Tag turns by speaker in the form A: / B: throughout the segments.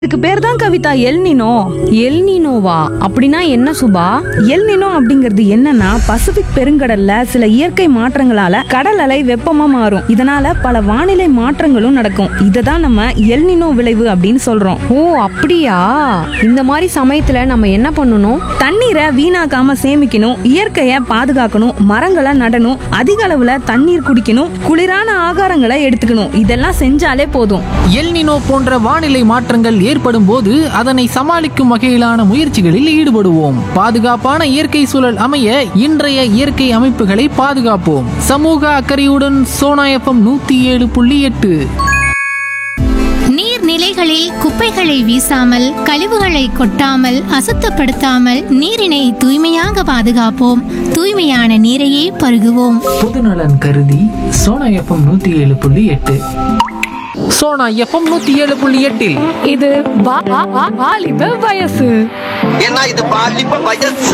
A: இதுக்கு பேர் தான் கவிதா எல் நினோ
B: எல் நீனோவா அப்படின்னா என்ன சுபா
A: எல் நினோ அப்படிங்கிறது என்னன்னா பசிபிக் பெருங்கடல்ல சில இயற்கை மாற்றங்களால கடல் அலை வெப்பமா மாறும் இதனால பல வானிலை மாற்றங்களும் நடக்கும் இதை தான் நம்ம எல் நினோ விளைவு அப்படின்னு சொல்றோம்
B: ஓ அப்படியா இந்த மாதிரி சமயத்துல நம்ம என்ன பண்ணணும்
A: தண்ணீரை வீணாக்காம சேமிக்கணும் இயற்கையை பாதுகாக்கணும் மரங்களை நடணும் அதிக அளவுல தண்ணீர் குடிக்கணும் குளிரான ஆகாரங்களை எடுத்துக்கணும் இதெல்லாம் செஞ்சாலே போதும்
C: எல்னினோ போன்ற வானிலை மாற்றங்கள் ஏற்படும் போது அதனை சமாளிக்கும் வகையிலான முயற்சிகளில் ஈடுபடுவோம் பாதுகாப்பான இயற்கை சூழல் அமைய இன்றைய இயற்கை அமைப்புகளை பாதுகாப்போம் சமூக அக்கறையுடன் சோனா எஃப்எம் நூத்தி ஏழு புள்ளி எட்டு
D: நீர்நிலைகளில் குப்பைகளை வீசாமல் கழிவுகளை கொட்டாமல் அசுத்தப்படுத்தாமல் நீரினை தூய்மையாக பாதுகாப்போம் தூய்மையான நீரையே பருகுவோம்
C: பொதுநலன் கருதி சோனா எஃப்எம் நூத்தி ஏழு புள்ளி எட்டு சோனா எஃப்எம் நூத்தி ஏழு புள்ளி எட்டில்
B: இது வா- வா- வா- வாலிப வயசு
E: ஏன்னா இது பாலிப்ப வயசு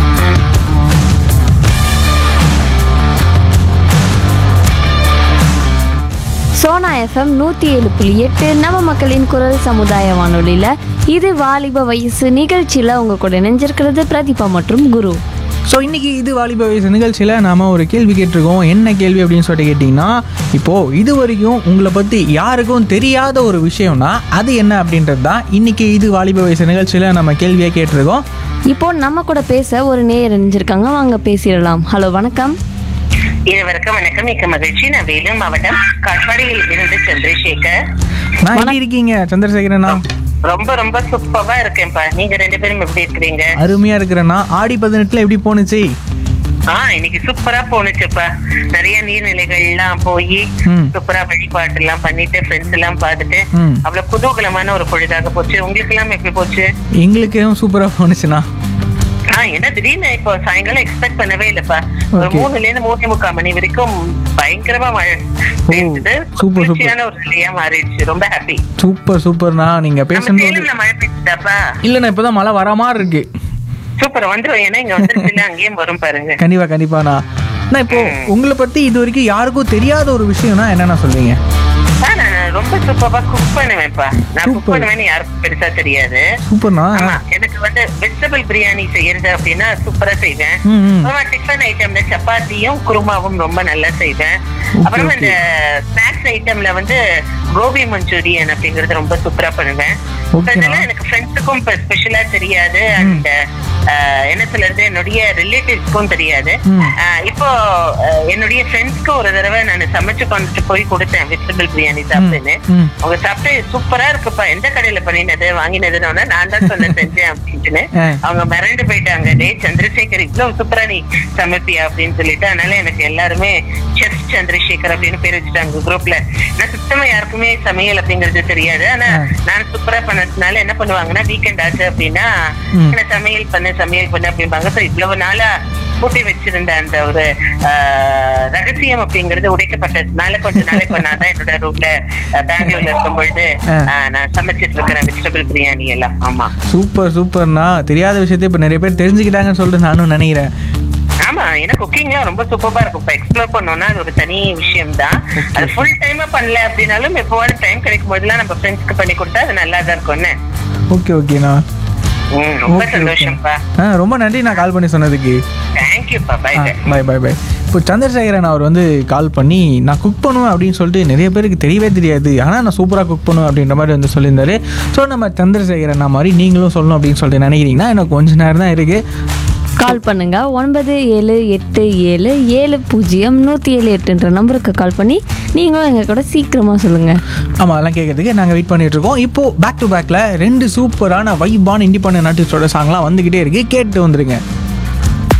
F: சோனா எஃப்எம் நூற்றி ஏழு புள்ளி எட்டு நம்ம மக்களின் குரல் சமுதாய வானொலியில் இது வாலிப வயசு நிகழ்ச்சியில் உங்க கூட இணைஞ்சிருக்கிறது பிரதீபா மற்றும் குரு
G: ஸோ இன்றைக்கி இது வாலிப வயசு நிகழ்ச்சியில் நாம் ஒரு கேள்வி கேட்டிருக்கோம் என்ன கேள்வி அப்படின்னு சொல்லிட்டு கேட்டிங்கன்னா இப்போது இது வரைக்கும் உங்களை பற்றி யாருக்கும் தெரியாத ஒரு விஷயம்னா அது என்ன அப்படின்றது தான் இன்றைக்கி இது வாலிப வயசு நிகழ்ச்சியில் நம்ம கேள்வியாக கேட்டிருக்கோம்
F: இப்போ நம்ம கூட பேச ஒரு நேயர் இணைஞ்சிருக்காங்க வாங்க பேசிடலாம் ஹலோ வணக்கம்
H: இருவருக்கும் வணக்கம் மிக்க மகிழ்ச்சி நான் வேலூர் மாவட்டம் காட்பாடியில் இருந்து சந்திரசேகர்
G: நான் எப்படி இருக்கீங்க சந்திரசேகரண்ணா
H: ரொம்ப ரொம்ப சூப்பரா இருக்கேன்ப்பா நீங்க ரெண்டு பேரும் எப்படி இருக்கிறீங்க
G: அருமையாக இருக்கிறேண்ணா ஆடி பதினெட்டில் எப்படி போணுச்சு
H: ஆ இன்னைக்கு சூப்பரா போனுச்சுப்பா நிறைய நீர்நிலைகள்லாம் போய்
G: ம்.
H: சூப்பரா வழிபாட்டு எல்லாம் பண்ணிட்டு ஃப்ரெண்ட்ஸ் எல்லாம் பார்த்துட்டு
G: ம்.
H: அவ்வளவு குதூகலமான ஒரு பொழுதாக போச்சு உங்களுக்கு எல்லாம் எப்படி போச்சு
G: எங்களுக்கும் சூப்பராக போணுச்சுண்ணா
H: ஆ என்ன திடீர்னு இப்போ சாயங்காலம் எக்ஸ்பெக்ட் பண்ணவே இல்லப்பா ஒரு
G: Okay.
H: மூணுல இருந்து மூணு முக்கால் மணி வரைக்கும் பயங்கரமா மழை பெய்ஞ்சது
G: super, super.
H: குளிர்ச்சியான ஒரு நிலையா மாறிடுச்சு ரொம்ப ஹாப்பி
G: சூப்பர் சூப்பர்ண்ணா நீங்கள்
H: நம்ம
G: பேசும்போது
H: சேலம்ல மழை பெய்ஞ்சுதாப்பா
G: இல்லைண்ணா இப்போ தான் மழை வர மாதிரி இருக்கு
H: சூப்பர் வந்துரும் ஏன்னா இங்க வந்துருச்சுல அங்கேயும் வரும் பாருங்க
G: கண்டிப்பாக கண்டிப்பாண்ணா அண்ணா இப்போ உங்களை பற்றி இது வரைக்கும் யாருக்கும் தெரியாத ஒரு விஷயம்னா என்னென்ன சொல்வீங்க
H: ஆ, நான் ரொம்ப சூப்பரா குக் பண்ணுவேன்ப்பா நான் குக்
G: Super.
H: பண்ணுவேன்னு யாருக்கும் பெருசா தெரியாது
G: சூப்பர்ண்ணா
H: ஆமா எனக்கு வந்து வெஜிடபிள் பிரியாணி செய்யறது அப்படின்னா சூப்பரா செய்வேன்
G: ம், ம்.
H: அப்புறமா டிஃபன் ஐட்டம்ல சப்பாத்தியும் குருமாவும் ரொம்ப நல்லா செய்வேன் அப்புறமா இந்த ஸ்நாக்ஸ் ஐட்டம்ல வந்து கோபி மஞ்சூரியன் அப்படிங்கறது ரொம்ப சூப்பரா பண்ணுவேன்
G: Okay,
H: அதனால
G: ma'am.
H: எனக்கு ஃப்ரெண்ட்ஸுக்கும் இப்ப ஸ்பெஷலா தெரியாது அண்ட் என்ன சொல்றது என்னுடைய ரிலேட்டிவ்ஸ்க்கும் தெரியாது
G: ம்.
H: ஆஹ் இப்போ ஆஹ் என்னுடைய ஃப்ரெண்ட்ஸ்க்கு ஒரு தடவை நான் சமைச்சு கொண்டுட்டு போய் கொடுத்தேன் வெஜிடபிள் பிரியாணி சாப்பிட்டுன்னு
G: ம்.
H: அவங்க சாப்பிட்டு சூப்பரா இருக்குப்பா எந்த கடையில பண்ணினது வாங்கினதுன்னு நான் தான் சொன்ன செஞ்சேன் அப்படின்ட்டுன்னு
G: ஆ.
H: அவங்க மிரண்டு போயிட்டாங்க டே சந்திரசேகர் இவ்வளவு சூப்பரா நீ சமைப்பியா அப்படின்னு சொல்லிட்டு அதனால எனக்கு எல்லாருமே செஃப் சந்திரசேகர் அப்படின்னு பேர் வச்சுட்டாங்க குரூப்ல நான் சுத்தமா யாருக்குமே சமையல் அப்படிங்கிறது தெரியாது ஆனா
G: ஆ.
H: நான் சூப்பரா பண்ணதுனால என்ன பண்ணுவாங்கன்னா வீக்கெண்ட் ஆச்சு அப்படின்னா
G: ம்.
H: என்ன சமையல் பண்ணு சமையல் பண்ணு அப்படிம்பாங்க So இவ்வளவு நாளா பூட்டி வச்சிருந்த அந்த ஒரு ஆஹ், ரகசியம் அப்படிங்கிறது உடைக்கப்பட்டதுனால கொஞ்ச நாளைக்கு நான் தான் என்னோட ரூம்ல பெங்களூர்ல இருக்கும் பொழுது
G: ஆ.
H: ஆஹ், நான் சமைச்சிட்டு இருக்கிறேன் வெஜிடபிள் பிரியாணி எல்லாம் ஆமா
G: சூப்பர் சூப்பர்ண்ணா தெரியாத விஷயத்தை இப்போ நிறைய பேர் தெரிஞ்சுக்கிட்டாங்கன்னு சொல்லிட்டு நானும் நினைக்கிறேன்
H: ஆமா ஏன்னா குக்கிங்லாம் ரொம்ப சூப்பரா இருக்கும் இப்ப எக்ஸ்ப்ளோர் பண்ணோம்னா அது ஒரு தனி விஷயம் தான் அது ஃபுல் டைமா பண்ணல அப்படின்னாலும் எப்போவாது டைம் கிடைக்கும் போதெல்லாம் நம்ம ஃப்ரெண்ட்ஸ்க்கு பண்ணி கொடுத்தா அது நல்லா தான் இருக்கும்னு
G: ஓகே ஓகேண்ணா
H: ம், ரொம்ப
G: ஓகே ஓகே
H: சந்தோஷம்ப்பா
G: ஆ ரொம்ப நன்றி நான் கால் பண்ணி சொன்னதுக்கு
H: தேங்க்யூப்பா bye bye
G: bye bye bye இப்போ சந்திரசேகரன் அவர் வந்து கால் பண்ணி நான் குக் பண்ணுவேன் அப்படின்னு சொல்லிட்டு நிறைய பேருக்கு தெரியவே தெரியாது ஆனால் நான் சூப்பராக குக் பண்ணுவேன் அப்படின்ற மாதிரி வந்து சொல்லியிருந்தாரு ஸோ நம்ம சந்திரசேகரன் மாதிரி நீங்களும் சொல்லணும் அப்படின்னு சொல்லிட்டு நினைக்கிறீங்கன்னா எனக்கு கொஞ்ச நேரம் தான் இருக்குது
F: கால் பண்ணுங்க ஒன்பது ஏழு எட்டு ஏழு ஏழு பூஜ்ஜியம் நூற்றி ஏழு எட்டுன்ற நம்பருக்கு கால் பண்ணி நீங்களும் எங்கள் கூட சீக்கிரமாக சொல்லுங்கள்
G: ஆமாம் அதெல்லாம் கேட்கறதுக்கு நாங்கள் வெயிட் பண்ணிட்டு இருக்கோம் இப்போ பேக் டு பேக்கில் ரெண்டு சூப்பரான வைபான இண்டிபெண்டன்ட் ஆர்டிஸ்டோட சாங்லாம் வந்துக்கிட்டே இருக்கு கேட்டு வந்துருங்க